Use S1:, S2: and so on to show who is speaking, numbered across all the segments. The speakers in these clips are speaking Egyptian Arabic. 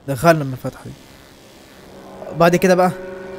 S1: دخلنا من الفتحه دي بعد كده بقى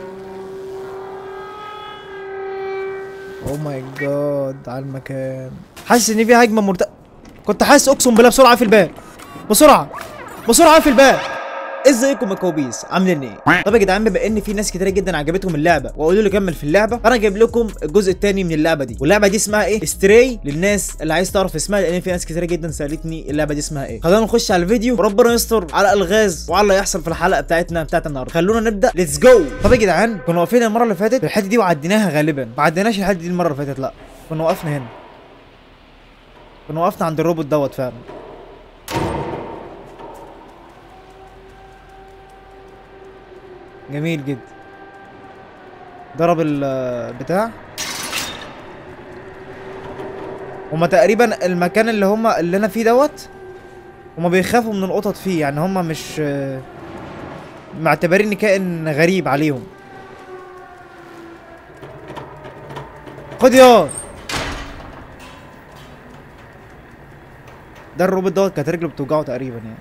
S1: او ماي جاد على المكان حاسس ان في هجمه مرت كنت حاسس اقسم بالله بسرعه في الباب بسرعه بسرعه في الباب ازيكم يا كوبيس عاملين ايه طب يا جدعان بما ان في ناس كتير جدا عجبتهم اللعبه وقالوا لي كمل في اللعبه انا جايب لكم الجزء الثاني من اللعبه دي واللعبه دي اسمها ايه ستري للناس اللي عايز تعرف اسمها لان في ناس كتير جدا سالتني اللعبه دي اسمها ايه خلونا نخش على الفيديو وربنا يستر على الغاز وعلى اللي يحصل في الحلقه بتاعتنا بتاعت النهارده خلونا نبدا ليتس جو طب يا جدعان كنا واقفين المره اللي فاتت في الحته دي وعديناها غالبا ما عديناش الحته دي المره اللي فاتت لا كنا وقفنا هنا كنا وقفنا عند الروبوت دوت فعلا جميل جدا ضرب البتاع هما تقريبا المكان اللي هما اللي انا فيه دوت هما بيخافوا من القطط فيه يعني هما مش معتبريني كائن غريب عليهم خد يا ده الروبوت دوت كانت رجله بتوجعه تقريبا يعني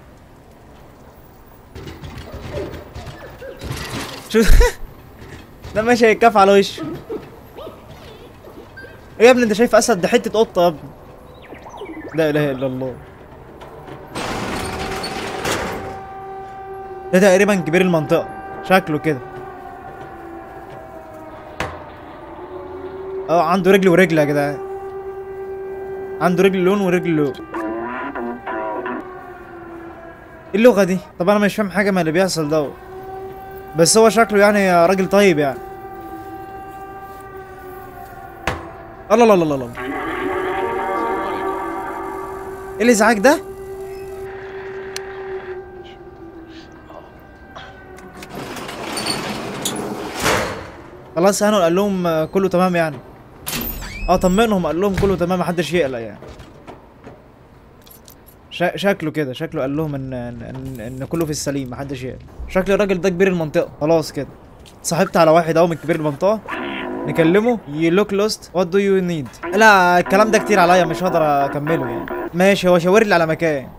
S1: شوف ده ماشي هيتكف على وشه ايه يا ابني انت شايف اسد ده حته قطه يا ابني لا اله الا الله ده تقريبا كبير المنطقه شكله كده اه عنده رجل ورجل يا جدعان عنده رجل لون ورجل لون ايه اللغه دي طب انا مش فاهم حاجه من اللي بيحصل دوت بس هو شكله يعني راجل طيب يعني الله الله الله الله ايه الازعاج ده خلاص هانوا قال لهم آه، كله تمام يعني اه طمنهم قال لهم كله تمام محدش يقلق يعني شا- شكله كده شكله قال لهم ان ان, إن, إن كله في السليم محدش يقلق شكل الراجل ده كبير المنطقه خلاص كده صاحبت على واحد اهو من كبير المنطقه نكلمه يو لوك لوست وات دو يو نيد لا الكلام ده كتير عليا مش هقدر اكمله يعني ماشي هو شاور لي على مكان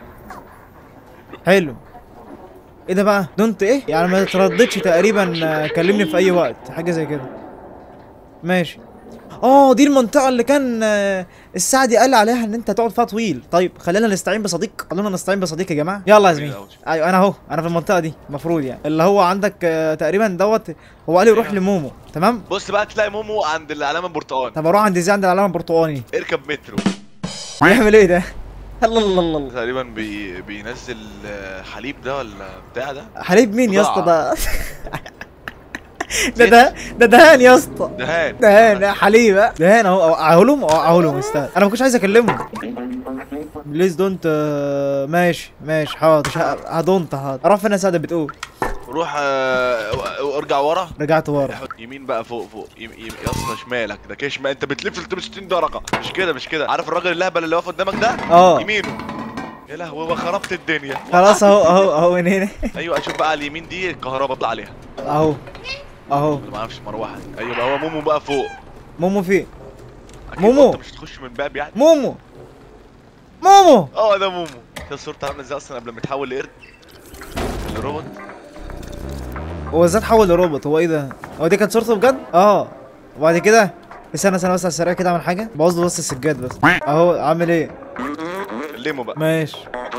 S1: حلو ايه ده بقى دونت ايه يعني ما ترددش تقريبا آه، كلمني في اي وقت حاجه زي كده ماشي اه دي المنطقة اللي كان آه، السعدي قال عليها ان انت هتقعد فيها طويل طيب خلينا نستعين بصديق خلونا نستعين بصديق يا جماعة يلا يا زميلي ايوه انا اهو انا في المنطقة دي المفروض يعني اللي هو عندك آه، تقريبا دوت هو قال لي روح لمومو تمام
S2: بص بقى تلاقي مومو عند العلامه البرتقال
S1: طب اروح عند ازاي عند العلامة البرتقاني
S2: اركب مترو
S1: يعمل ايه ده الله الله الله الله
S2: تقريبا بي... بينزل آه، حليب ده ولا بتاع ده
S1: حليب مين يا اسطى
S2: بضاعة.
S1: ده ده ده ده دهان يا اسطى
S2: دهان
S1: دهان حليب ها؟ دهان اهو اهو لهم اهو لهم استنى انا ما كنتش عايز اكلمه بليز دونت ماشي ماشي حاضر ش- هدونت حاضر اروح فين يا ساده بتقول
S2: روح آه، و- وارجع ورا
S1: رجعت ورا
S2: حط يمين بقى فوق فوق يم... يم... يا اسطى شمالك ده كده شمال انت بتلف 360 درجه مش كده مش كده عارف الراجل اللهبل اللي واقف قدامك ده
S1: اه
S2: يمينه يا لهوي بقى خربت الدنيا
S1: خلاص اهو اهو اهو من هنا
S2: ايوه اشوف بقى على اليمين دي الكهرباء بطلع عليها
S1: اهو اهو
S2: اللي ما اعرفش مروحه ايوه بقى هو مومو بقى فوق
S1: مومو فين
S2: أكيد
S1: مومو.
S2: انت مش هتخش من باب يعني
S1: مومو مومو
S2: اه ده مومو ده صورته عامله ازاي اصلا قبل ما يتحول لقرد الروبوت
S1: هو ازاي اتحول لروبوت هو ايه ده هو دي كانت صورته بجد اه وبعد كده استنى استنى بس على السريع كده اعمل حاجه بوظ له بس السجاد بس اهو عامل ايه
S2: كلمه بقى
S1: ماشي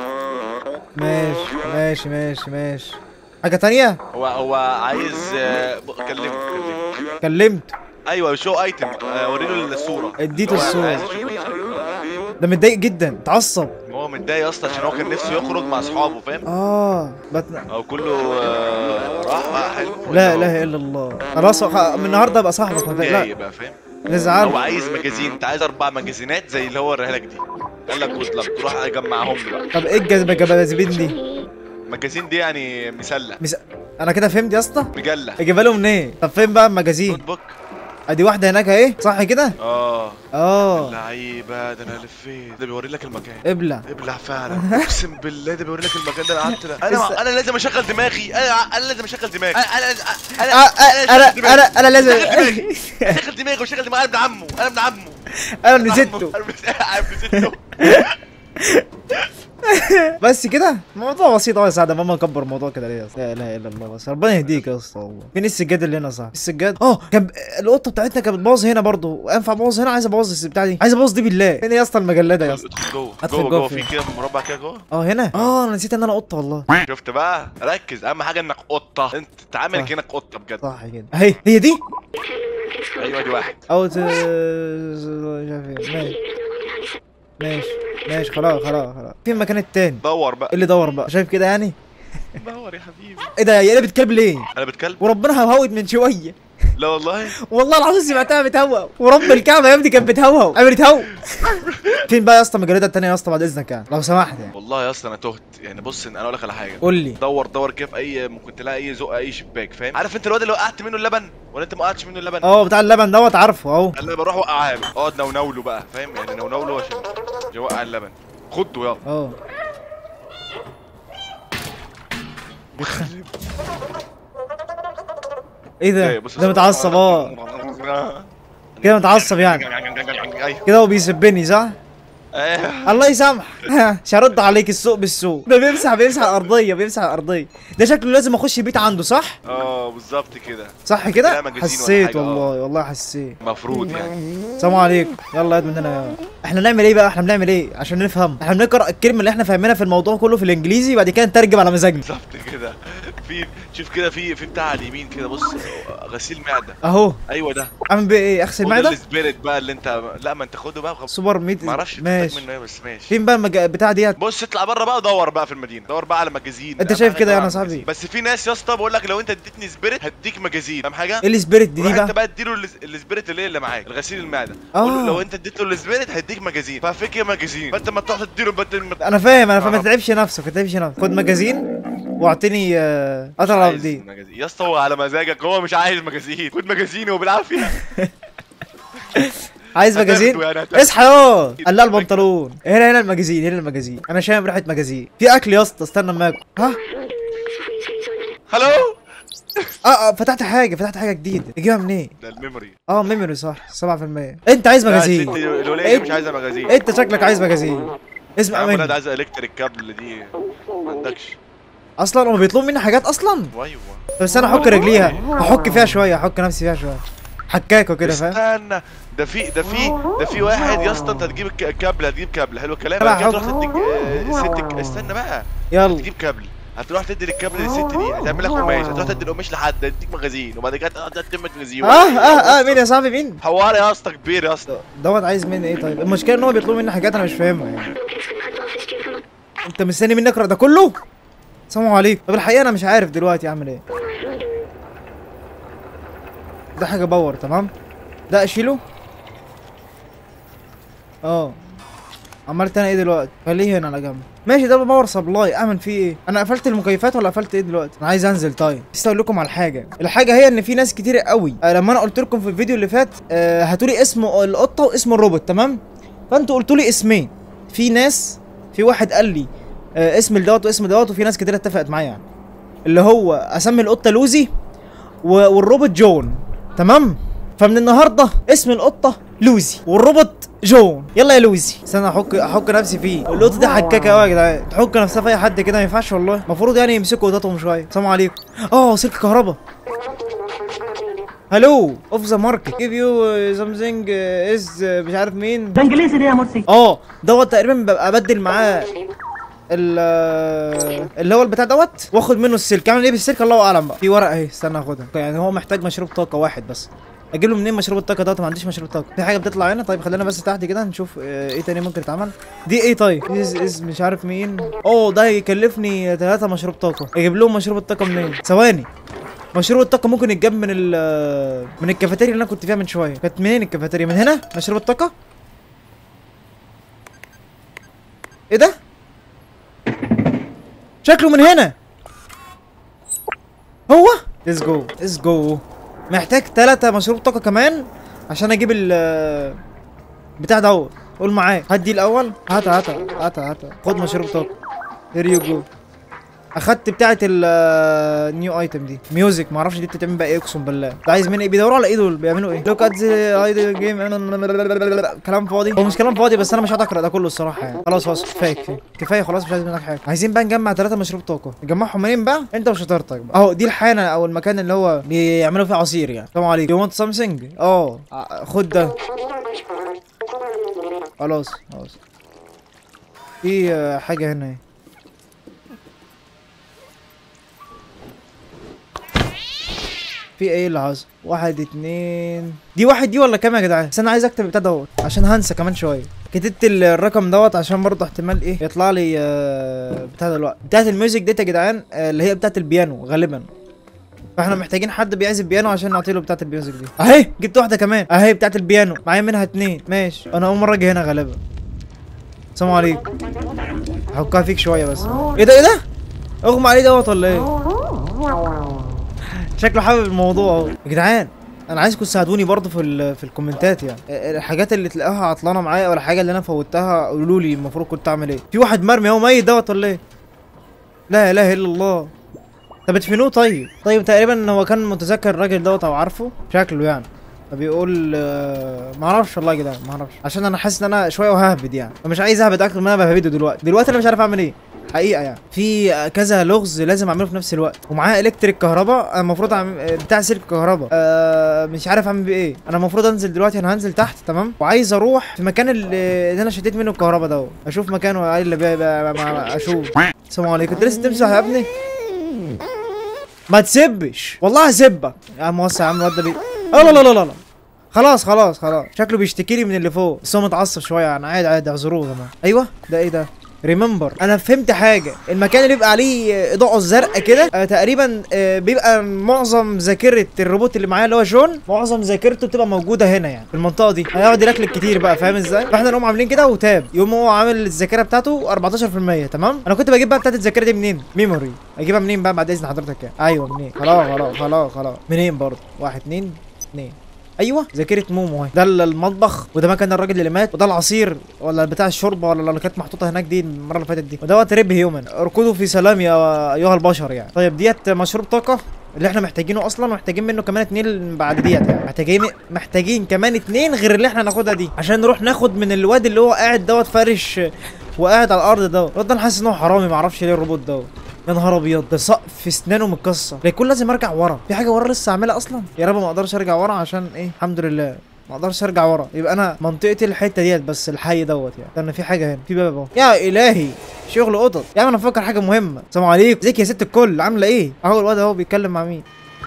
S1: ماشي ماشي ماشي ماشي حاجة تانية
S2: هو هو عايز آه، ب- كلمه كلمه
S1: كلمت
S2: ايوه شو ايتم آه، وري له الصوره
S1: اديته
S2: هو
S1: الصورة.
S2: عايز يشوف الصورة.
S1: ده متضايق جدا اتعصب
S2: هو متضايق اصلا عشان هو كان نفسه يخرج مع اصحابه فاهم
S1: اه بتنا
S2: او كله آه، راح بقى حلو
S1: لا اله الا الله خلاص خ- من النهارده ابقى صاحبك ما
S2: لا
S1: تقلقش
S2: بقى فاهم هو
S1: نزعل
S2: عايز مجازين انت عايز اربع مجازينات زي اللي هو وريها لك دي قال لك جود لك تروح اجمعهم له بقى
S1: طب ايه الجذبة جبازبين دي
S2: المجازين دي يعني مسله
S1: مس... انا كده فهمت يا اسطى
S2: مجله
S1: اجيبها له منين طب فين بقى المجازين
S2: نوت بوك
S1: ادي واحده هناك اهي صح كده
S2: اه
S1: اه
S2: لعيبه ده انا لفيت ده بيوري لك المكان
S1: ابلع
S2: ابلع فعلا اقسم بالله ده بيوري لك المكان ده انا قعدت لا.
S1: لسه-
S2: انا انا لازم اشغل دماغي انا انا لازم اشغل دماغي انا انا انا
S1: آه، آه، انا
S2: أشغل دماغي.
S1: انا انا لازم
S2: شغل دماغي اشغل دماغي وشغل دماغي انا ابن عمه انا ابن عمه
S1: انا
S2: ابن
S1: نسيته
S2: عمه. انا ابن- أنا ابن سته
S1: بس كده الموضوع بسيط قوي يا سعد ماما نكبر الموضوع كده ليه يا اسطى لا اله الا الله بس ربنا يهديك يا اسطى والله فين السجاد اللي هنا صح السجاد اه كان القطه بتاعتنا كانت بتبوظ هنا برضو ينفع ابوظ هنا عايز ابوظ البتاع دي عايز ابوظ دي بالله فين يا اسطى المجله يا اسطى
S2: ادخل جوه
S1: أدخل
S2: جوه
S1: جوه
S2: جوه
S1: فين؟
S2: في كده مربع كده جوه
S1: اه هنا اه انا نسيت ان انا قطه والله
S2: شفت بقى ركز اهم حاجه انك قطه انت تعامل
S1: صح.
S2: كانك قطه بجد
S1: صح كده اهي هي دي
S2: ايوه دي واحد
S1: او ت... مش عارف ايه ماشي ماشي ماشي خلاص خلاص خلاص في المكان التاني
S2: دور
S1: إيه
S2: بقى
S1: اللي دور بقى شايف كده يعني
S2: دور يا حبيبي
S1: ايه ده يا قلبت كلب ليه
S2: انا بتكلم
S1: وربنا هوهوت من شويه
S2: لا والله
S1: والله العظيم سمعتها بتهوى ورب الكعبه يا ابني كانت بتهوى عملت هو فين بقى يا اسطى المجرده التانيه يا اسطى بعد اذنك يعني لو سمحت يعني
S2: والله يا اسطى انا تهت يعني بص انا اقول لك على حاجه
S1: قول لي
S2: دور دور كده في اي ممكن تلاقي اي زق اي شباك فاهم عارف انت الواد اللي وقعت منه اللبن ولا انت ما وقعتش منه اللبن
S1: اه بتاع اللبن دوت عارفه اهو
S2: انا بروح اوقعها له اقعد نونوله بقى فاهم يعني نونوله عشان يوقع اللبن خده يلا
S1: اه ايه ده
S2: إيه، بص-
S1: ده متعصب اه كده متعصب يعني
S2: ايوه
S1: كده هو بيسبني صح
S2: ايوه
S1: الله يسامح مش هرد عليك السوق بالسوق ده بيمسح بيمسح الارضيه بيمسح الارضيه ده شكله لازم اخش البيت عنده صح
S2: اه بالظبط كده
S1: صح
S2: لا،
S1: كده
S2: مجازين ولا
S1: حسيت
S2: حاجة، آه.
S1: والله والله حسيت
S2: المفروض يعني
S1: السلام عليكم يلا يا مننا احنا نعمل ايه بقى احنا بنعمل ايه عشان نفهم احنا بنقرا الكلمه اللي احنا فاهمينها في الموضوع كله في الانجليزي بعد كده نترجم على مزاجنا
S2: بالظبط كده في شوف كده في في بتاع على اليمين كده بص غسيل معده
S1: اهو
S2: ايوه ده
S1: اعمل بيه ايه اغسل
S2: خد
S1: معده
S2: السبيريت بقى اللي انت لا ما انت خده بقى وخ-
S1: سوبر ميت
S2: ما اعرفش بتحتاج
S1: ماشي
S2: منه ايه بس ماشي
S1: فين بقى المج... بتاع ديت
S2: بص اطلع بره بقى ودور بقى في المدينه دور بقى على مجازين
S1: انت
S2: أهم
S1: شايف
S2: حاجة
S1: كده
S2: تدور
S1: يعني
S2: على
S1: يا صاحبي؟
S2: مجازين. بس في ناس يا اسطى بقول لك لو انت اديتني سبيريت هديك مجازين فاهم حاجه
S1: ايه السبيريت دي
S2: روح انت
S1: بقى
S2: بقى اديله الس- السبيريت اللي اللي معاك الغسيل المعده
S1: آه.
S2: قول له لو انت اديت له السبيريت هيديك مجازين ففيك ايه مجازين فانت ما تروح تديله بدل ما
S1: انا فاهم انا فاهم ما
S2: آه.
S1: تتعبش نفسك ما تتعبش نفسك خد مجازين واعطيني آه، قطر
S2: عايز
S1: الابدين
S2: مجازين يا اسطى هو على مزاجك هو مش عايز مجازين خد مجازين وبالعافيه
S1: عايز
S2: هتاخده
S1: مجازين
S2: يعني هتاخده.
S1: اصحى يا قلع البنطلون هنا هنا المجازين هنا المجازين انا شامم ريحه مجازين في اكل يا اسطى استنى اما اكل ها
S2: هلو
S1: اه اه فتحت حاجه فتحت حاجه جديده تجيبها منين
S2: ده الميموري
S1: اه ميموري صح 7% انت عايز
S2: لا، الست
S1: مجازين
S2: الولايه دي مش عايزه مجازين
S1: انت شكلك عايز مجازين
S2: يا
S1: اسمع
S2: عم انا
S1: مني
S2: ده عايز الكتريك كابل دي ما عندكش
S1: اصلا هم بيطلبوا مني حاجات اصلا
S2: ايوه
S1: بس انا احك رجليها احك فيها شويه احك نفسي فيها شويه حكاكه كده فاهم
S2: استنى ده في ده في ده في واحد يا اسطى انت هتجيب الك- الكابل هتجيب كابل حلو الكلام
S1: لا،
S2: بعد كده
S1: حط-
S2: تروح تدي آه، ست استنى بقى
S1: يلا
S2: تجيب كابل هتروح تدي الكابل للست دي هتعمل لك قماش هتروح تدي القماش لحد هتديك مغازين وبعد كده تقعد تتم مغازين
S1: اه اه اه مين يا صاحبي مين
S2: حوار يا اسطى كبير يا اسطى
S1: دوت عايز مني ايه طيب المشكله ان هو بيطلبوا مني حاجات انا مش فاهمها يعني انت مستني مني اقرا ده كله السلام عليكم طب الحقيقه انا مش عارف دلوقتي اعمل ايه ده حاجه باور تمام ده اشيله اه عملت انا ايه دلوقتي خليه هنا على جنب ماشي ده باور سبلاي اعمل فيه ايه انا قفلت المكيفات ولا قفلت ايه دلوقتي انا عايز انزل طيب بس اقول لكم على حاجه الحاجه هي ان في ناس كتير قوي آه لما انا قلت لكم في الفيديو اللي فات آه هاتوا لي اسم القطه واسم الروبوت تمام فانتوا قلتوا لي اسمين في ناس في واحد قال لي آه اسم دوت واسم دوت وفي ناس كتير اتفقت معايا يعني اللي هو اسمي القطه لوزي و- والروبوت جون تمام فمن النهارده اسم القطه لوزي والروبوت جون يلا يا لوزي استنى احك احك نفسي فيه القطه دي حكاكه قوي يا جدعان تحك نفسها في اي حد كده ما ينفعش والله المفروض يعني يمسكوا قططهم شويه السلام عليكم اه سلك كهرباء هلو اوف ذا ماركت جيف يو سامثينج از مش عارف مين
S3: ده انجليزي ليه يا مرسي
S1: اه دوت تقريبا ببقى ابدل معاه ال اللي هو البتاع دوت واخد منه السلك اعمل ايه بالسلك الله اعلم بقى في ورقه اهي استنى اخدها يعني هو محتاج مشروب طاقه واحد بس اجيب له منين مشروب الطاقه دوت ما عنديش مشروب طاقه في حاجه بتطلع هنا طيب خلينا بس تحت كده نشوف آه، ايه تاني ممكن يتعمل دي ايه طيب از از مش عارف مين اوه ده يكلفني ثلاثة مشروب طاقه اجيب لهم مشروب الطاقه منين ثواني مشروب الطاقه ممكن يتجاب من ال من الكافيتيريا اللي انا كنت فيها من شويه كانت منين الكافيتيريا من هنا مشروب الطاقه ايه ده شكله من هنا هو ليتس جو ليتس جو محتاج ثلاثة مشروب طاقة كمان عشان اجيب ال بتاع دوت قول معايا هات دي الاول هات هات هات هات خد مشروب طاقة هير يو جو اخدت بتاعه النيو ايتم دي ميوزك ما اعرفش دي بتتعمل بقى ايه اقسم بالله ده عايز مني ايه بيدوروا على ايه دول بيعملوا ايه لوك ات ذا جيم كلام فاضي هو مش كلام فاضي بس انا مش هقعد اقرا ده كله الصراحه يعني خلاص خلاص كفايه كفايه كفايه خلاص مش عايز منك حاجه عايزين بقى نجمع ثلاثه مشروب طاقه نجمعهم منين بقى انت وشطارتك بقى اهو دي الحانه او المكان اللي هو بيعملوا فيه عصير يعني السلام عليكم يو ونت سامثينج اه ع- خد ده خلاص خلاص في آه، حاجه هنا اهي في ايه اللي حصل واحد اتنين دي واحد دي ولا كام يا جدعان بس انا عايز اكتب البتاع دوت عشان هنسى كمان شويه كتبت ال- الرقم دوت عشان برضه احتمال ايه يطلع لي آه، بتاع دلوقتي بتاعت الميوزك ديت يا جدعان آه، اللي هي بتاعت البيانو غالبا فاحنا محتاجين حد بيعزف بيانو عشان نعطي له بتاعت الميوزك دي اهي جبت واحده كمان اهي بتاعت البيانو معايا منها اتنين ماشي انا اول مره اجي هنا غالبا السلام عليكم هحكها فيك شويه بس ايه ده ايه ده اغمى عليه دوت ولا ايه شكله حابب الموضوع اهو يا جدعان انا عايزكم تساعدوني برضه في ال- في الكومنتات يعني الحاجات اللي تلاقوها عطلانه معايا او الحاجه اللي انا فوتها قولوا لي المفروض كنت اعمل ايه في واحد مرمي اهو ميت دوت ولا ايه لا اله الا الله طب ادفنوه طيب طيب تقريبا هو كان متذكر الراجل دوت او عارفه شكله يعني فبيقول آه، ما اعرفش والله يا جدعان ما اعرفش عشان انا حاسس ان انا شويه وههبد يعني فمش عايز اهبد اكتر ما انا بهبده دلوقتي دلوقتي انا مش عارف اعمل ايه حقيقه يعني في آه، كذا لغز لازم اعمله في نفس الوقت ومعاه الكتريك كهرباء انا المفروض اعمل آه، بتاع سلك كهرباء آه مش عارف اعمل بيه ايه انا المفروض انزل دلوقتي انا هنزل تحت تمام وعايز اروح في مكان اللي, اللي انا شديت منه الكهرباء ده اشوف مكانه ايه اللي بي- بي- بي- اشوف السلام عليكم انت لسه تمسح يا ابني ما تسبش والله هسبك يا عم وسع يا عم الواد ده بي لا لا لا لا لا خلاص خلاص خلاص شكله بيشتكي لي من اللي فوق بس هو متعصب شويه انا عادي عادي اعذروه يا جماعه ايوه ده ايه ده ريمبر انا فهمت حاجه المكان اللي بيبقى عليه اضاءه الزرقاء كده آه تقريبا آه بيبقى معظم ذاكره الروبوت اللي معايا اللي هو جون معظم ذاكرته بتبقى موجوده هنا يعني في المنطقه دي هيقعد يلكلك كتير بقى فاهم ازاي فاحنا نقوم عاملين كده وتاب يقوم هو عامل الذاكره بتاعته 14% تمام انا كنت بجيب بقى بتاعت الذاكره دي منين ميموري اجيبها منين بقى بعد اذن حضرتك يعني ايوه منين خلاص خلاص خلاص خلاص منين برضه واحد اتنين اتنين ايوه ذاكره مومو اهي ده ال- المطبخ وده مكان الراجل اللي مات وده العصير ولا بتاع الشوربه ولا اللي كانت محطوطه هناك دي المره اللي فاتت دي ودوت ريب هيومن اركضوا في سلام يا ايها البشر يعني طيب ديت مشروب طاقه اللي احنا محتاجينه اصلا ومحتاجين منه كمان اتنين بعد ديت يعني محتاجين محتاجين كمان اتنين غير اللي احنا هناخدها دي عشان نروح ناخد من الواد اللي هو قاعد دوت فارش وقاعد على الارض دوت الواد ده انا حاسس ان هو حرامي معرفش ليه الروبوت دوت يا نهار ابيض ده سقف اسنانه متكسر ده يكون لازم ارجع ورا في حاجه ورا لسه اعملها اصلا يا رب ما اقدرش ارجع ورا عشان ايه الحمد لله ما اقدرش ارجع ورا يبقى انا منطقتي الحته ديت بس الحي دوت يعني لان في حاجه هنا في باب اهو يا الهي شغل قطط يا عم انا بفكر حاجه مهمه السلام عليكم ازيك يا ست الكل عامله ايه اهو الواد اهو بيتكلم مع مين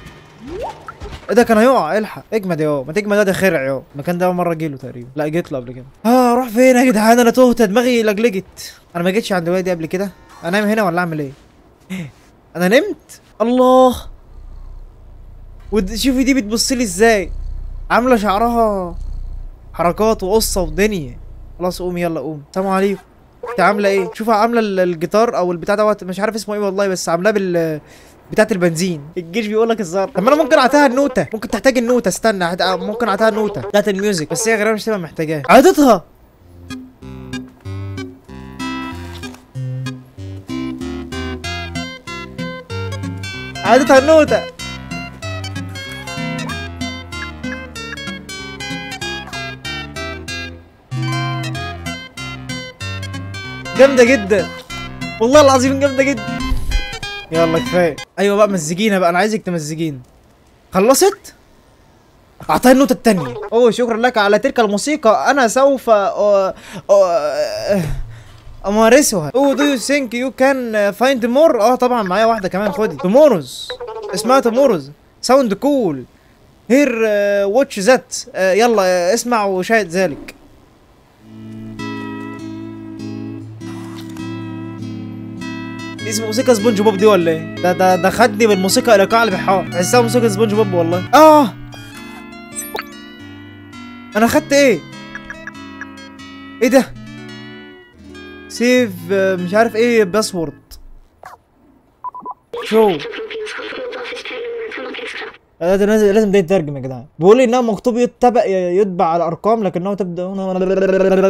S1: ايه ده كان هيقع الحق اجمد يا ما تجمد ده خرع يا المكان ده اول مره اجيله تقريبا لا جيت له قبل كده اه اروح فين يا جدعان انا تهت دماغي لجلجت انا ما جيتش عند الواد دي قبل كده انام هنا ولا اعمل ايه انا نمت الله ود- شوفي دي بتبص لي ازاي عامله شعرها حركات وقصه ودنيا خلاص قومي يلا قوم السلام عليكم انت عامله ايه شوفها عامله ال- الجيتار او البتاع دوت مش عارف اسمه ايه والله بس عاملاه بال بتاعت البنزين الجيش بيقول لك الزهر طب ما انا ممكن اعطيها النوته ممكن تحتاج النوته استنى هت- ممكن اعطيها النوته بتاعت الميوزك بس هي غالبا مش تبقى محتاجاها عادتها عادتها النوته جامده جدا والله العظيم جامده جدا يلا كفايه ايوه بقى مزجينا بقى انا عايزك تمزجين خلصت اعطيها النوتة التانية اوه شكرا لك على تلك الموسيقى انا سوف أ... أ... امارسها اوه دو يو ثينك يو كان فايند مور اه طبعا معايا واحدة كمان خدي تومورز اسمها تومورز ساوند كول هير واتش ذات يلا آه، اسمع وشاهد ذلك دي اسمها موسيقى سبونج بوب دي ولا ايه؟ ده ده ده خدني بالموسيقى الى قاع البحار تحسها موسيقى سبونج بوب والله اه انا خدت ايه؟ ايه ده؟ سيف آه، مش عارف ايه باسورد شو آه، ده لازم لازم ده يترجم يا جدعان بيقول لي انها مكتوب يتبع يتبع على الارقام لكنه تبدا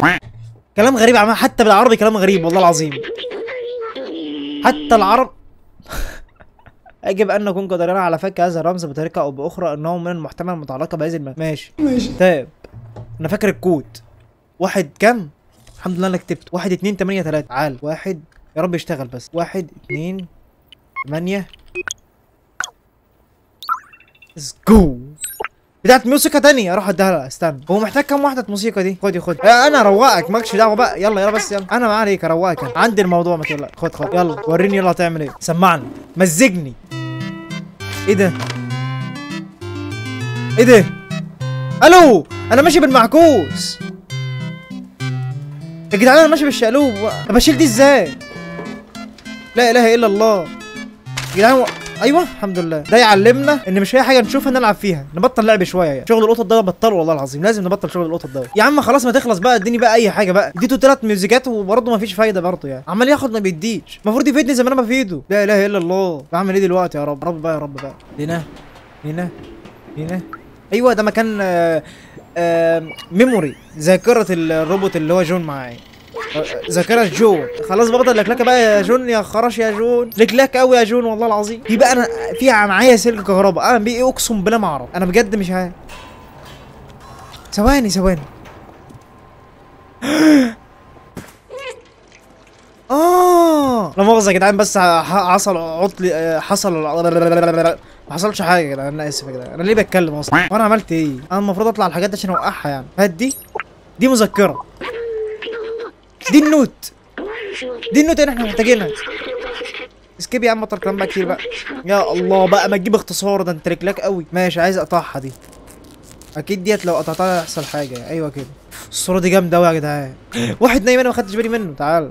S1: كلام غريب عم حتى بالعربي كلام غريب والله العظيم حتى العرب يجب ان نكون قادرين على فك هذا الرمز بطريقه او باخرى انه من المحتمل المتعلقه بهذه الم... ماشي ماشي طيب انا فاكر الكود واحد كم الحمد لله انا كتبت واحد اتنين تمانية تلاتة تعال واحد يا رب يشتغل بس واحد اتنين تمانية Let's go بتاعت موسيقى تانية اروح اديها لها استنى هو محتاج كام واحدة موسيقى دي خد خد آه، انا اروقك مالكش دعوة بقى يلا يلا بس يلا انا ما عليك اروقك أنا. عندي الموضوع ما تقلقش خد خد يلا وريني يلا هتعمل ايه سمعني مزجني ايه ده ايه ده الو انا ماشي بالمعكوس يا جدعان انا ماشي بالشقلوب طب اشيل دي ازاي لا اله الا الله يا جدعان و... ايوه الحمد لله ده يعلمنا ان مش اي حاجه نشوفها نلعب فيها نبطل لعب شويه يعني. شغل القطط ده بطله والله العظيم لازم نبطل شغل القطط ده يا عم خلاص ما تخلص بقى اديني بقى اي حاجه بقى اديته ثلاث ميوزيكات وبرضه ما فيش فايده برضه يعني عمال ياخد ما بيديش المفروض يفيدني زي ما انا بفيده لا اله الا الله بعمل ايه دلوقتي يا رب رب بقى يا رب بقى هنا هنا هنا ايوه ده مكان آه آه ميموري ذاكره الروبوت اللي هو جون معايا آه، ذاكرة جون خلاص بفضل لكلكة بقى يا جون يا خرش يا جون لكلك قوي يا جون والله العظيم في بقى انا في معايا سلك كهرباء اعمل بيه ايه اقسم بالله ما اعرف انا بجد مش عارف ثواني ثواني اه لا مؤاخذة يا جدعان بس ح- حصل عطل آه، حصل ما حصلش حاجة يا جدعان انا اسف يا جدعان انا ليه بتكلم اصلا وانا عملت ايه انا المفروض اطلع الحاجات دي عشان اوقعها يعني هات دي دي مذكرة دي النوت دي النوت اللي احنا محتاجينها اسكيب يا عم بطل كلام بقى كتير بقى يا الله بقى ما تجيب اختصار ده انت رجلك قوي ماشي عايز اقطعها دي اكيد ديت لو قطعتها هيحصل حاجه ايوه كده الصوره دي جامده قوي يا جدعان واحد نايم انا ما خدتش بالي منه تعال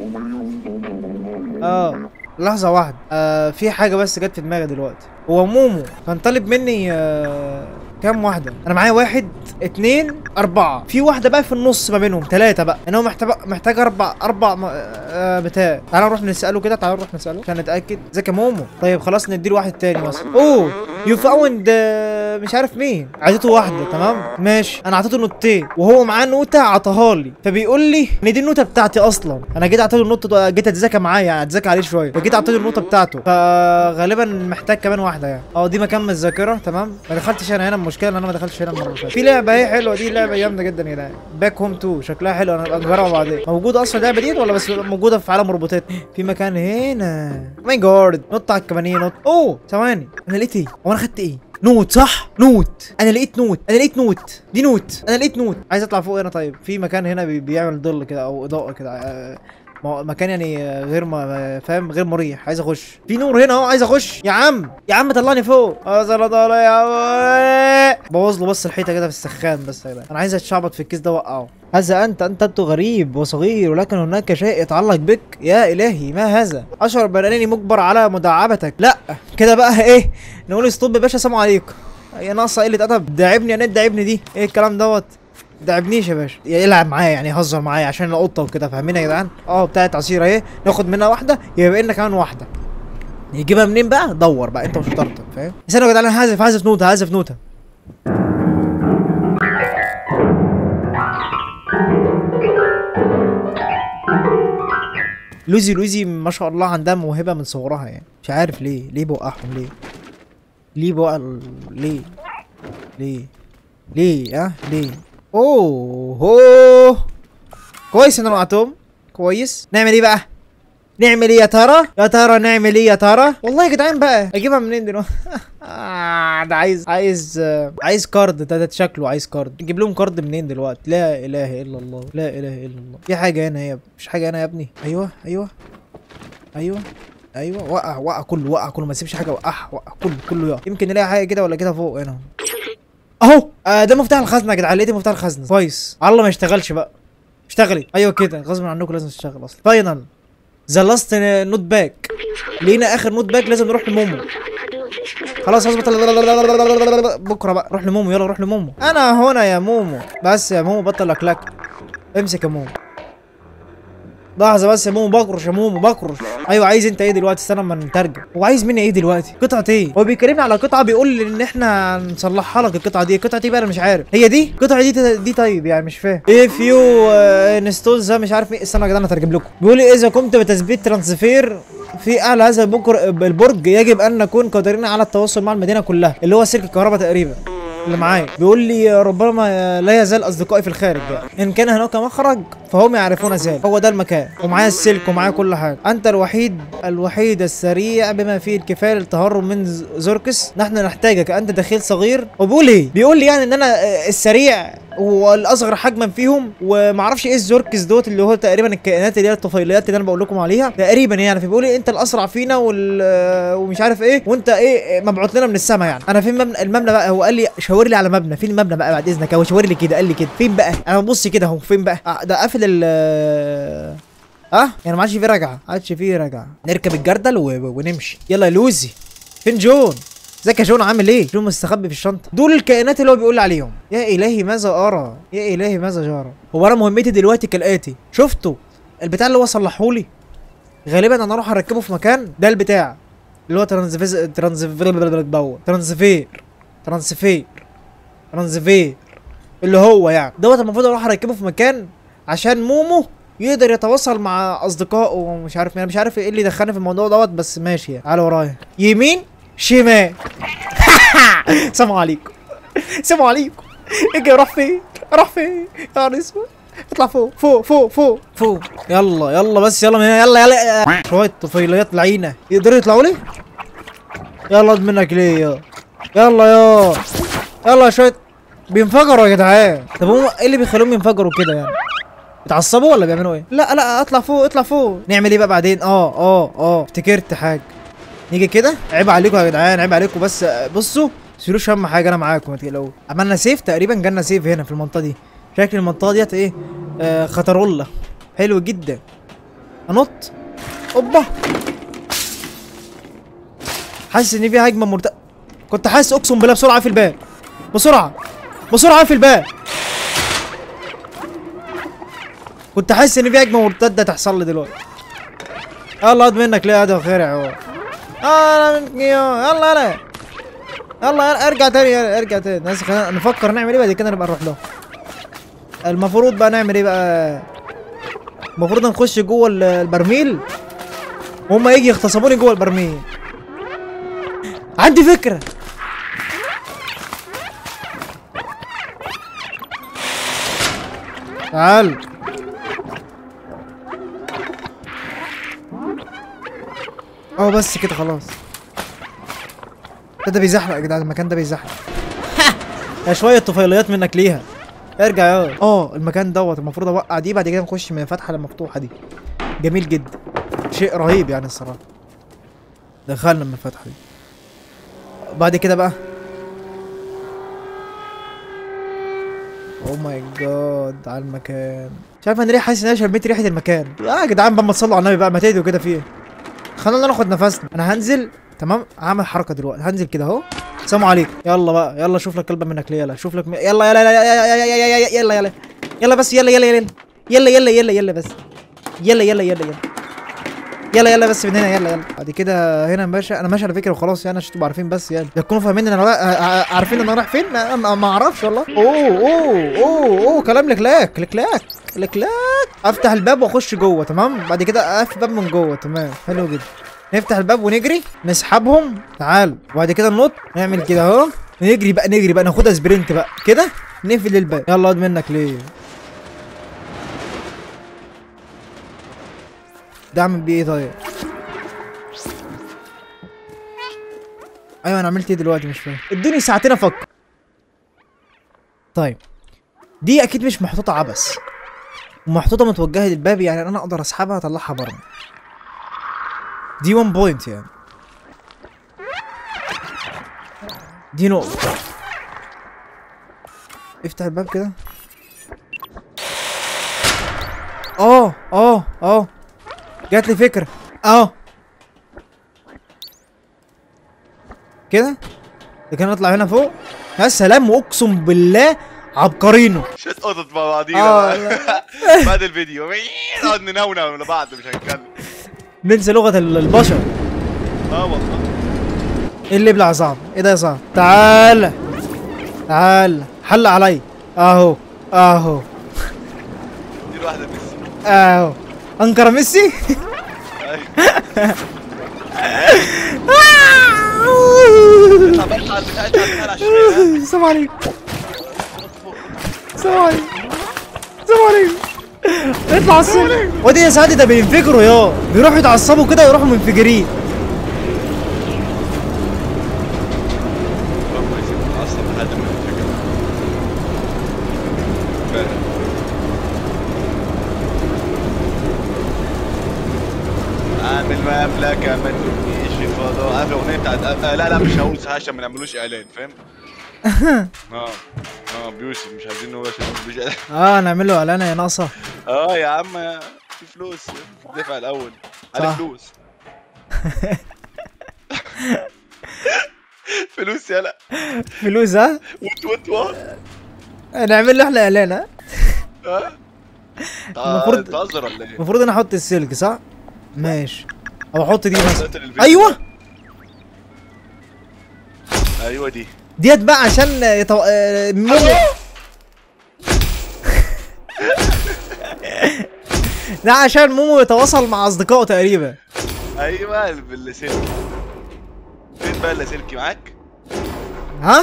S1: اه لحظه واحده آه في حاجه بس جت في دماغي دلوقتي هو مومو كان طالب مني آه كام واحدة؟ أنا معايا واحد اتنين أربعة، في واحدة بقى في النص ما بينهم ثلاثة بقى، إن هو محتاج محتاج أربع أربع م- آه بتاع، تعالى نروح نسأله كده تعالى نروح نسأله عشان نتأكد، ازيك يا مومو؟ طيب خلاص نديله واحد تاني مثلا، أوه يو فاوند مش عارف مين، عطيته واحدة تمام؟ ماشي، أنا عطيته نوتين، وهو معاه نوتة عطاها لي، فبيقول لي إن دي النوتة بتاعتي أصلا، أنا جيت أعطيته النوتة جيت أتذاكى معاه يعني أتذاكى عليه شوية، فجيت أعطيته النوتة بتاعته، فغالبا محتاج كمان واحدة يعني، أه دي مكان من الذاكرة تمام؟ ما دخلتش أنا هنا المشكلة إن أنا ما دخلتش هنا المرة اللي فاتت. في لعبة اهي حلوة دي لعبة جامدة جدا يا جدعان، باك هوم 2 شكلها حلو أنا هبقى نجربها بعدين، موجودة أصلا اللعبة دي ولا بس موجودة في عالم روبوتات؟ في مكان هنا، ماي جاد نط على الكبانيه نط، أوه ثواني أنا لقيت إيه؟ هو أنا خدت إيه؟ نوت صح نوت انا لقيت نوت انا لقيت نوت دي نوت انا لقيت نوت عايز اطلع فوق هنا طيب في مكان هنا بي- بيعمل ظل كده او اضاءه كده آه، ما هو مكان يعني آه، غير ما فاهم غير مريح عايز اخش في نور هنا اهو عايز اخش يا عم يا عم طلعني فوق ازل طالع يا عم. بوظ له بس الحيطه كده في السخان بس يا جدعان. انا عايز اتشعبط في الكيس ده اوقعه هذا انت انت انت غريب وصغير ولكن هناك شيء يتعلق بك يا الهي ما هذا اشعر بانني مجبر على مداعبتك لا كده بقى ايه نقول ستوب يا باشا سلام عليكم يا ناقصه قله ادب داعبني يا نت داعبني دي ايه الكلام دوت داعبنيش يا باشا يا يلعب معايا يعني يهزر معايا عشان القطه وكده فاهمين يا جدعان اه بتاعت عصير اهي ناخد منها واحده يبقى لنا كمان واحده يجيبها منين بقى دور بقى انت وشطارتك فاهم استنوا يا جدعان انا هعزف هعزف نوته هعزف نوته لوزي لوزي ما شاء الله عندها موهبه من صغرها يعني مش عارف ليه ليه بوقعهم ليه ليه بوقع ال- ليه ليه ليه اه ليه اوه هو كويس ان انا وقعتهم كويس نعمل ايه بقى نعمل ايه يا ترى يا ترى نعمل ايه يا ترى والله يا جدعان بقى اجيبها منين دلوقتي آه، ده عايز عايز آه، عايز كارد ده, ده شكله عايز كارد نجيب لهم كارد منين دلوقتي لا اله الا الله لا اله الا الله في حاجه هنا يا مش حاجه هنا يا ابني ايوه ايوه ايوه ايوه وقع وقع كله وقع كله ما تسيبش حاجه وقعها وقع كله كله يقع يمكن نلاقي حاجه كده ولا كده فوق هنا اهو آه ده مفتاح الخزنه يا جدعان لقيت مفتاح الخزنه كويس على الله ما يشتغلش بقى اشتغلي ايوه كده غصب عنكم لازم تشتغل اصلا فاينل ذا لاست نوت باك لقينا اخر نوت باك لازم نروح لمومو خلاص هظبط بكره بقى روح لمومو يلا روح لمومو انا هنا يا مومو بس يا مومو بطل لكلك امسك يا مومو لحظه بس يا مومو بكرش يا مومو بكرش ايوه عايز انت ايه دلوقتي استنى اما نترجم هو عايز مني ايه دلوقتي قطعه ايه هو بيكلمني على قطعه بيقول لي ان احنا نصلحها لك القطعه دي القطعه دي بقى انا مش عارف هي دي القطعه دي دي طيب يعني مش فاهم if you انستول ذا مش عارف ايه استنى يا جدعان اترجم لكم بيقول لي اذا قمت بتثبيت ترانسفير في اعلى هذا البكر البرج يجب ان نكون قادرين على التواصل مع المدينه كلها اللي هو سلك الكهرباء تقريبا اللي معايا بيقول لي ربما لا يزال اصدقائي في الخارج يعني. ان كان هناك مخرج فهم يعرفون ذلك هو ده المكان ومعايا السلك ومعايا كل حاجه انت الوحيد الوحيد السريع بما فيه الكفايه للتهرب من ز- زوركس نحن نحتاجك انت دخيل صغير وبيقول ايه بيقول لي يعني ان انا آه، السريع والاصغر حجما فيهم ومعرفش ايه الزوركس دوت اللي هو تقريبا الكائنات اللي هي الطفيليات اللي انا بقول لكم عليها تقريبا يعني فبيقول لي انت الاسرع فينا وال آه، ومش عارف ايه وانت ايه مبعوث لنا من السماء يعني انا فين مبنى المبنى بقى هو قال لي شاور لي على مبنى فين المبنى بقى بعد اذنك هو شاور لي كده قال لي كده فين بقى انا ببص كده اهو فين بقى آه، ده قافل ال آه، اه يعني ما عادش فيه رجعه ما عادش فيه رجعه نركب الجردل و... و- ونمشي يلا يا لوزي فين جون ازيك يا جون عامل ايه جون مستخبي في الشنطه دول الكائنات اللي هو بيقول لي عليهم يا الهي ماذا ارى يا الهي ماذا جرى هو انا مهمتي دلوقتي كالاتي شفتوا البتاع اللي هو صلحهولي غالبا انا اروح اركبه في مكان ده البتاع اللي هو ترانزفيز ترانزفير ترانسفير ترانسفير ترانسفير اللي هو يعني دوت المفروض اروح اركبه في مكان عشان مومو يقدر يتواصل مع اصدقائه ومش عارف انا مش عارف ايه اللي دخلني في الموضوع دوت بس ماشي يعني. تعالى ورايا يمين شمال سلام عليكم سلام عليكم اجي اروح فين اروح فين يا نهار اسود اطلع فوق فوق فوق فوق فوق يلا يلا بس يلا من هنا يلا يلا شويه طفيليات لعينه يقدروا يطلعوا لي يلا اقعد منك ليه يا يلا يا يلا شويه بينفجروا يا جدعان طب هم ايه اللي بيخليهم ينفجروا كده يعني بيتعصبوا ولا بيعملوا ايه لا لا اطلع فوق اطلع فوق نعمل ايه بقى بعدين اه اه اه افتكرت حاجه نيجي كده عيب عليكم يا جدعان عيب عليكم بس آه، بصوا تشيلوش هم حاجه انا معاكم ما تقلقوش عملنا سيف تقريبا جالنا سيف هنا في المنطقه دي شكل المنطقه ديت ايه آه خطرولة حلو جدا انط اوبا حاسس ان في هجمه مرت كنت حاسس اقسم بالله بسرعه في الباب بسرعه بسرعه في الباب كنت حاسس ان في هجمه مرتده تحصل لي دلوقتي يلا اقعد منك ليه هذا خير هو انا منك يا يلا يلا يلا يلا ارجع تاني يلا ارجع تاني بس خلينا نفكر نعمل ايه بعد كده نبقى نروح له المفروض بقى نعمل ايه بقى المفروض نخش جوه ال- البرميل وهم يجي يغتصبوني جوه البرميل عندي فكره تعال اه بس كده خلاص ده, ده بيزحلق يا جدعان المكان ده بيزحلق يا شويه طفيليات منك ليها ارجع يا اه المكان دوت المفروض اوقع دي بعد كده نخش من الفتحه المفتوحه دي جميل جدا شيء رهيب يعني الصراحه دخلنا من الفتحه دي بعد كده بقى او ماي جاد على المكان مش عارف انا ليه حاسس ان انا شميت ريحه المكان اه يا جدعان بقى ما تصلوا على النبي بقى ما تهدوا كده فيه خلينا ناخد نفسنا انا هنزل تمام هعمل حركه دلوقتي هنزل كده اهو سلام عليكم يلا بقى يلا شوف لك كلبه منك ليه يلا شوف لك م... يلا يلا يلا يلا يلا يلا يلا يلا يلا بس يلا يلا يلا يلا يلا يلا يلا بس يلا يلا يلا يلا يلا يلا بس من هنا يلا يلا بعد كده هنا ماشي انا ماشي على فكره وخلاص يعني عشان تبقوا عارفين بس يعني تكونوا فاهمين ان انا رايح- ع- ع- عارفين ان انا رايح فين ما, ما, ما اعرفش والله اوه اوه اوه اوه كلام لكلاك لكلاك لكلاك افتح الباب واخش جوه تمام بعد كده اقفل الباب من جوه تمام حلو جدا نفتح الباب ونجري نسحبهم تعال وبعد كده ننط نعمل كده اهو نجري بقى نجري بقى ناخدها سبرنت بقى كده نقفل الباب يلا اقعد منك ليه ده اعمل بيه ايه طيب ايوه انا عملت ايه دلوقتي مش فاهم ادوني ساعتين افكر طيب دي اكيد مش محطوطه عبث ومحطوطه متوجهه للباب يعني انا اقدر اسحبها اطلعها بره دي 1 بوينت يعني دي نقطة افتح الباب كده اه اه اه جات لي فكرة اه كده لكن نطلع هنا فوق يا سلام اقسم بالله عبقرينه
S2: شت قطط مع بعضينا
S1: آه،
S2: بقى. بعد الفيديو نقعد ننونو لبعض مش هنتكلم
S1: ننسى لغة ال- البشر
S2: اه والله
S1: ايه اللي يبلع صعب ايه ده يا صعب تعال تعال حل علي اهو اهو
S2: دي الواحده ميسي
S1: اهو انكر ميسي
S2: أيوة. اطلع بقى اطلع على البتاع اطلع على البتاع على الشمال
S1: السلام عليكم
S2: فوق.
S1: السلام عليكم السلام عليكم اطلع على السلم وادي يا سعادة ده بينفجروا يا بيروحوا يتعصبوا كده ويروحوا منفجرين
S2: الله يسلمك اصلا لحد ما الفكره فاهم عامل مملكة ما تبنيش في الفضاء عارف الأغنية بتاعت آه لا لا مش هقول صح عشان ما نعملوش إعلان فاهم؟ اه اه بيوسف مش عايزين نقول عشان ما نعملوش إعلان
S1: اه نعمل له اعلانه يا ناقصه
S2: اه يا عم في فلوس دفع الأول على
S1: صح.
S2: فلوس فلوس يلا
S1: فلوس ها
S2: وات وات وات
S1: نعمل له احنا اعلان ها
S2: اه
S1: المفروض-
S2: تهزر ولا ايه؟
S1: المفروض انا احط السلك صح ماشي او احط دي مثلا
S2: قتل الفيديو.
S1: ايوه
S2: ايوه دي
S1: ديت بقى عشان يتو... آه، مومو ده عشان مومو يتواصل مع اصدقائه تقريبا
S2: ايوه باللاسلكي فين بقى اللاسلكي معاك؟
S1: ها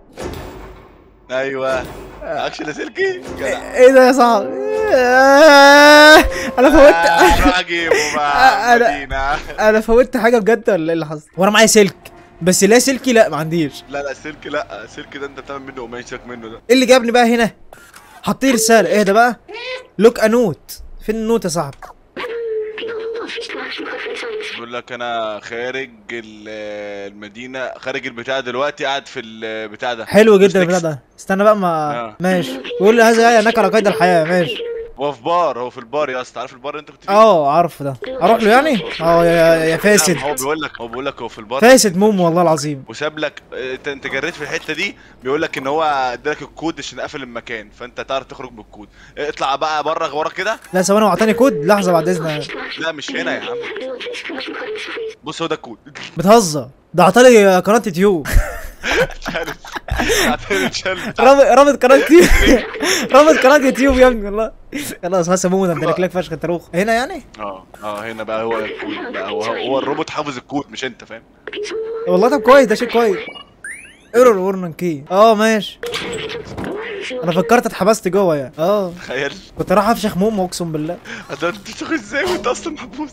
S2: ايوه معكش لاسلكي؟ جدع
S1: ايه ده يا صاحبي آه، انا فوتت
S2: آه، روح اجيبه
S1: آه،
S2: بقى
S1: أنا-
S2: مدينة
S1: انا فوتت حاجه بجد ولا ايه اللي حصل وانا معايا سلك بس لا سلكي لا ما عنديش
S2: لا لا السلك لا السلك ده انت بتعمل منه قماش سيبك منه ده
S1: ايه اللي جابني بقى هنا حاطين رساله ايه ده بقى لوك انوت فين النوت يا صاحبي
S2: بيقول لك انا خارج ال- المدينة خارج البتاع دلوقتي قاعد في البتاع ده
S1: حلو جدا
S2: مستكس.
S1: البتاع ده استنى بقى ما
S2: آه.
S1: ماشي بيقول لي هذا هي هناك على قيد الحياه ماشي
S2: هو في بار هو في البار يا اسطى عارف البار اللي انت كنت فيه؟
S1: اه عارف ده اروح له يعني اه يا, يا, يا فاسد
S2: لا، هو بيقول لك هو بيقول لك هو في البار
S1: فاسد مومو والله العظيم
S2: وساب لك انت انت جريت في الحته دي بيقول لك ان هو ادالك الكود عشان قفل المكان فانت تعرف تخرج بالكود اطلع بقى بره ورا كده
S1: لا ثواني واعطاني كود لحظه بعد اذنك
S2: لا مش هنا يا عم بص هو ده الكود
S1: بتهزر ده اعطاني قناه يوتيوب
S2: مش عارف عارف الشال بتاع-
S1: رابط رابط قناه يوتيوب رابط قناه يوتيوب يا ابني والله خلاص هسه مومو ده امتلك لك فشخ انت روخ هنا يعني
S2: اه اه هنا بقى هو الكود بقى هو, هو الروبوت حافظ الكود مش انت فاهم
S1: والله طب كويس ده شيء كويس ايرور ورنينج كي اه ماشي انا فكرت اتحبست جوه يعني اه
S2: تخيل
S1: كنت رايح افشخ مومو اقسم بالله
S2: هتقعد تشوف ازاي وانت اصلا محبوس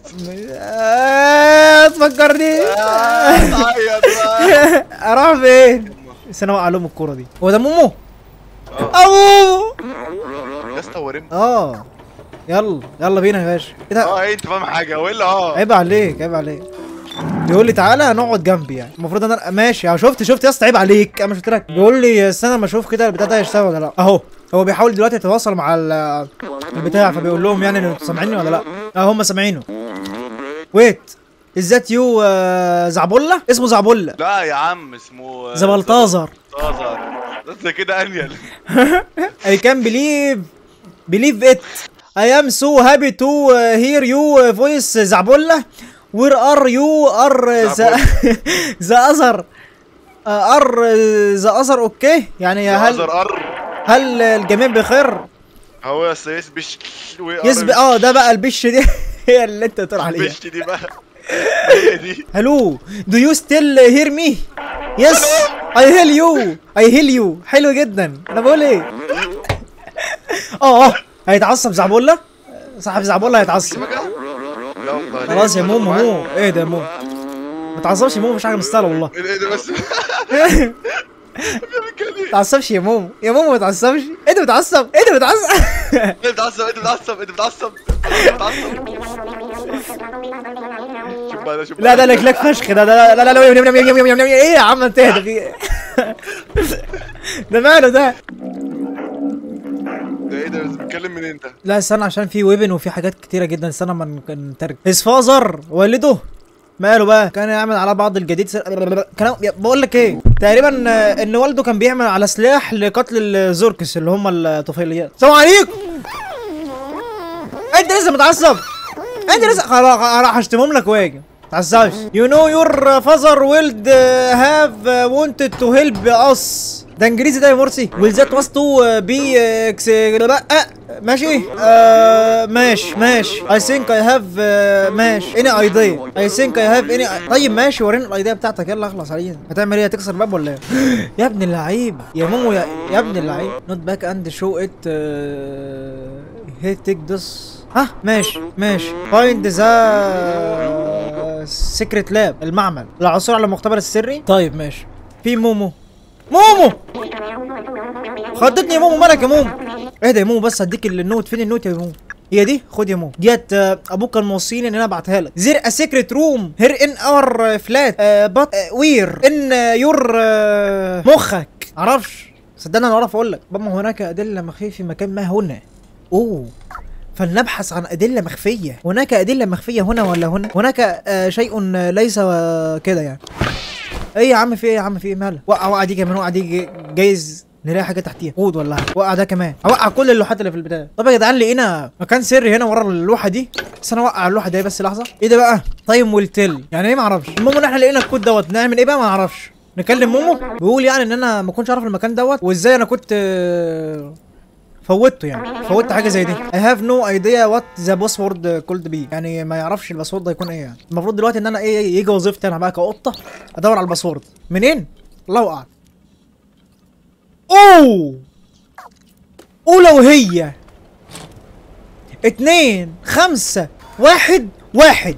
S1: آه، تفكرني
S2: عيط بقى
S1: اروح فين بس انا وقع لهم الكوره دي هو ده مومو
S2: اه
S1: ابو
S2: يا اسطى هو رمت
S1: اه يلا يلا بينا يا باشا ايه ده
S2: اه ايه انت فاهم حاجه ولا اه
S1: عيب عليك عيب عليك بيقول لي تعالى نقعد جنبي يعني المفروض انا ماشي يعني شفت شفت يا اسطى عيب عليك انا مش قلت لك بيقول لي استنى ما اشوف كده البتاع ده هيشتغل ولا لا اهو هو بيحاول دلوقتي يتواصل مع ال- البتاع فبيقول لهم يعني ان انتوا سامعيني ولا لا اه هم سامعينه ويت ازات يو زعبله اسمه زعبله
S2: لا يا عم اسمه
S1: زبلطازر
S2: زبلطازر ده كده انيل
S1: I can believe believe it. I am so happy to uh, hear you uh, voice زعبولة. Where are you are uh, the the other uh, are uh, the other okay يعني هل
S2: زر ار
S1: هل الجميع بخير؟
S2: هو يا سيس بش
S1: يسبق اه ده بقى البش دي هي اللي انت بتقول عليها.
S2: بش دي بقى هي دي
S1: هلو do you still hear me؟ Yes I hear you I hear you حلو جدا انا بقول ايه؟ اه اه هيتعصب زعبولة صاحب زعبولة هيتعصب
S2: لا والله
S1: خلاص يا مومو مو ايه ده يا مومو ما تعصبش يا مومو مش حاجه مستاهله والله
S2: ايه ده- ايه ده بس
S1: ما تعصبش يا مومو يا مومو ما تعصبش انت بتعصب انت بتعصب
S2: انت بتعصب انت بتعصب انت بتعصب انت بتعصب شوف بقى ده شوف
S1: لا
S2: بقى.
S1: ده لك لك فشخ ده ده لا لا لا ايه يا عم انت اهدى في ده ماله ده
S2: ده ايه ده بتتكلم من انت
S1: لا استنى عشان في ويبن وفي حاجات كتيره جدا استنى ما نترجم هيز فازر والده ماله بقى كان يعمل على بعض الجديد س... كان بقول لك ايه تقريبا آه، ان والده كان بيعمل على سلاح لقتل الزوركس اللي هم الطفيليات السلام عليكم انت لسه متعصب انت لسه خلاص راح اشتمهم لك واجي تعزاش you know your father will have wanted to help us ده انجليزي ده يا مرسي will that was to be ex... لا ماشي آه ماشي ماشي I think I have آه ماشي any idea I think I have any طيب ماشي وريني الايديا بتاعتك يلا اخلص عليها هتعمل ايه هتكسر باب ولا ايه يا ابن اللعيب يا مامو يا, يا ابن اللعيب not back and show it uh, here take this ها ماشي ماشي find the secret lab المعمل العثور على المختبر السري طيب ماشي في مومو مومو خدتني يا مومو مالك يا مومو اهدى يا مومو بس هديك النوت فين النوت يا مومو هي دي خد يا مومو ديت آه، ابوك كان موصيني ان انا ابعتها لك زير ا سيكريت روم هير ان اور فلات بات وير ان يور مخك معرفش صدقني انا اعرف اقول لك بابا هناك ادله مخفيه في مكان ما هنا اوه فلنبحث عن أدلة مخفية هناك أدلة مخفية هنا ولا هنا هناك آه شيء ليس آه، كده يعني ايه يا عم في ايه يا عم في ايه مالك وقع وقع دي كمان وقع دي جي- جايز نلاقي حاجه تحتيها عود ولا حاجه وقع ده كمان اوقع كل اللوحات اللي في البتاع طب يا جدعان لقينا مكان سري هنا ورا اللوحه دي بس انا اوقع اللوحه دي بس لحظه ايه ده بقى تايم والتل يعني ايه ما اعرفش المهم ان احنا لقينا الكود دوت نعمل ايه بقى ما اعرفش نكلم مومو بيقول يعني ان انا ما كنتش اعرف المكان دوت وازاي انا كنت آه، فوتته يعني فوتت حاجه زي دي I have no idea what the password could be يعني ما يعرفش الباسورد ده يكون ايه يعني المفروض دلوقتي ان انا ايه يجي وظيفتي انا بقى كقطه ادور على الباسورد منين الله اعلم اوه اوه لو هي اتنين خمسة واحد واحد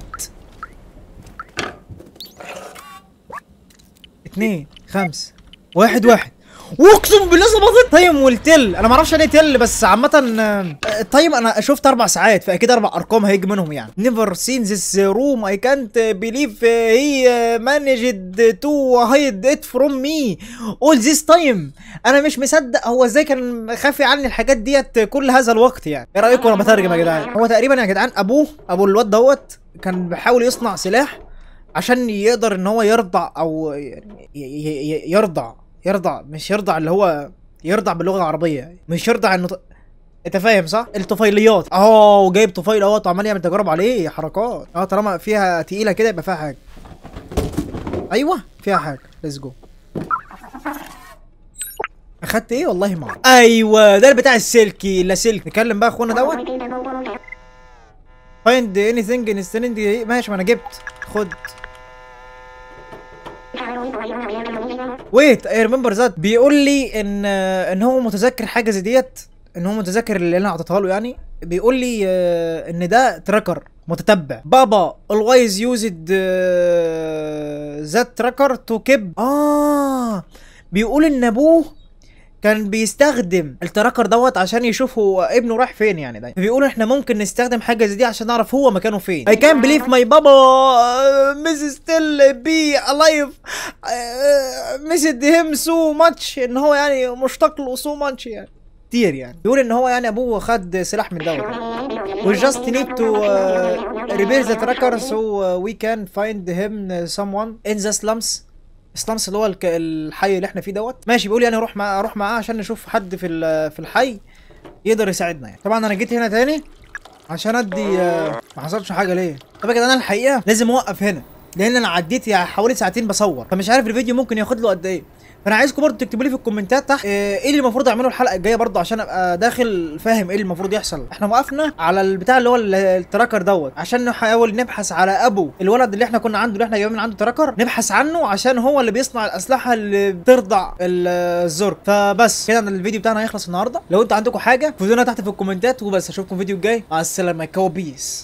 S1: اتنين خمسة واحد واحد واقسم بالله ظبطت تايم والتل انا ما اعرفش يعني ايه تل بس عامه آه، التايم انا شفت اربع ساعات فاكيد اربع ارقام هيجي منهم يعني نيفر سين ذيس روم اي كانت بليف هي مانجد تو هايد ات فروم مي اول ذيس تايم انا مش مصدق هو ازاي كان خافي عني الحاجات ديت كل هذا الوقت يعني ايه رايكم وانا بترجم يا جدعان هو تقريبا يا جدعان ابوه ابو الواد دوت كان بيحاول يصنع سلاح عشان يقدر ان هو يرضع او يعني ي- ي- ي- يرضع يرضع مش يرضع اللي هو يرضع باللغه العربيه مش يرضع انه ط- انت فاهم صح الطفيليات اه وجايب طفيل اهوت وعمال يعمل تجارب عليه حركات اه طالما فيها تقيله كده يبقى فيها حاجه ايوه فيها حاجه ليتس جو اخدت ايه والله ما أعرف. ايوه ده بتاع السلكي لا سلك نكلم بقى اخونا دوت فايند اني ثينج ان ماشي ما انا جبت خد ويت اي ريمبر ذات بيقول لي ان ان هو متذكر حاجه زي ديت ان هو متذكر اللي انا اعطيتها له يعني بيقول لي آه، ان ده تراكر متتبع بابا always used ذات تراكر تو كيب اه بيقول ان ابوه كان بيستخدم التراكر دوت عشان يشوف هو ابنه رايح فين يعني ده بيقولوا احنا ممكن نستخدم حاجه زي دي عشان نعرف هو مكانه فين I can't believe my بابا ميس still be alive missed him so much ان هو يعني مشتاق له so much يعني كتير يعني بيقول ان هو يعني ابوه خد سلاح من دوت we just need to uh, repair the tracker so uh, we can find him uh, someone in the slums سلامس اللي هو الك... الحي اللي احنا فيه دوت ماشي بيقول يعني اروح مع اروح معاه عشان نشوف حد في ال... في الحي يقدر يساعدنا يعني طبعا انا جيت هنا تاني عشان ادي آه، ما حصلش حاجه ليه طب يا جدعان أنا الحقيقه لازم اوقف هنا لان انا عديت يعني حوالي ساعتين بصور فمش عارف الفيديو ممكن ياخد له قد ايه فانا عايزكم برضو تكتبوا لي في الكومنتات تحت آه، ايه اللي المفروض اعمله الحلقه الجايه برضو عشان ابقى داخل فاهم ايه اللي المفروض يحصل احنا وقفنا على البتاع اللي هو ال- التراكر دوت عشان نحاول نبحث على ابو الولد اللي احنا كنا عنده اللي احنا جايبين عنده تراكر نبحث عنه عشان هو اللي بيصنع الاسلحه اللي بترضع ال- الزرق فبس كده الفيديو بتاعنا هيخلص النهارده لو انتوا عندكم حاجه خدونا تحت في الكومنتات وبس اشوفكم الفيديو الجاي مع السلامه كوابيس